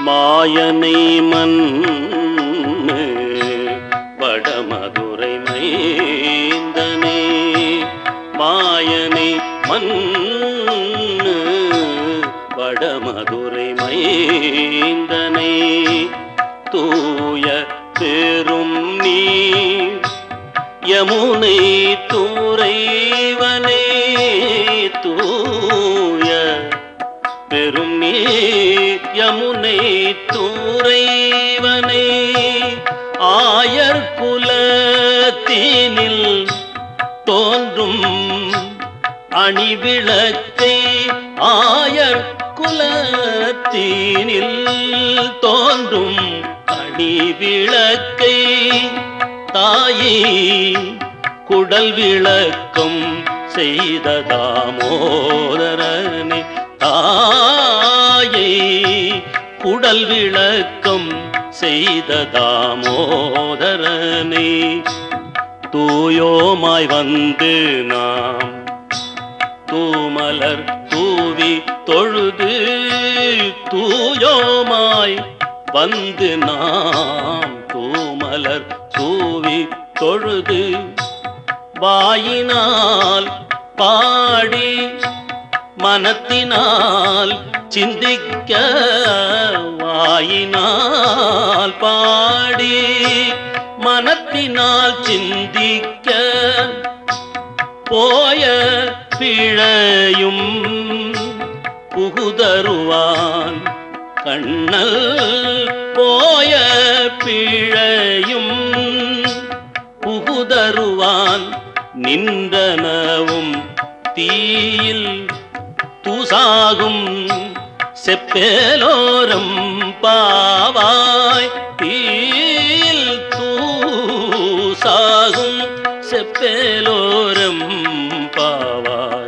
மாயனை மன்னு வடமதுரை மைந்தனே மாயனை மன்னு வடமதுரை மைந்தனே தூய பெரும் நீர் யமுனை தூரைவனே தூய பெரும் நீர் யமுனை தூரைவனே ஆயர் குலத்தினில் தோன்றும் அணிவிளக்கை ஆயர் குலத்தினில் தோன்றும் அணிவிளக்கை தாயே குடல் விளக்கம் செய்த தாமோதரனே தாயை குடல் விளக்கம் செய்த தாமோதரனே தூயோமாய் வந்து நாம் தூமலர் தூவி தொழுது தூயோமாய் வந்து நாம் தூமலர் தூவி தொழுது வாயினால் பாடி மனத்தினால் சிந்திக்க வாயினால் பாடி மனத்தினால் சிந்திக்க போய பிழையும் புகுதருவான் கண்ணல் போய பிழையும் புகுதருவான் நின்றனவும் தீயில் தூசாகும் செப்பேலோரம் பாவாய் தீயில் தூசாகும் செப்பேலோரம் பாவாய்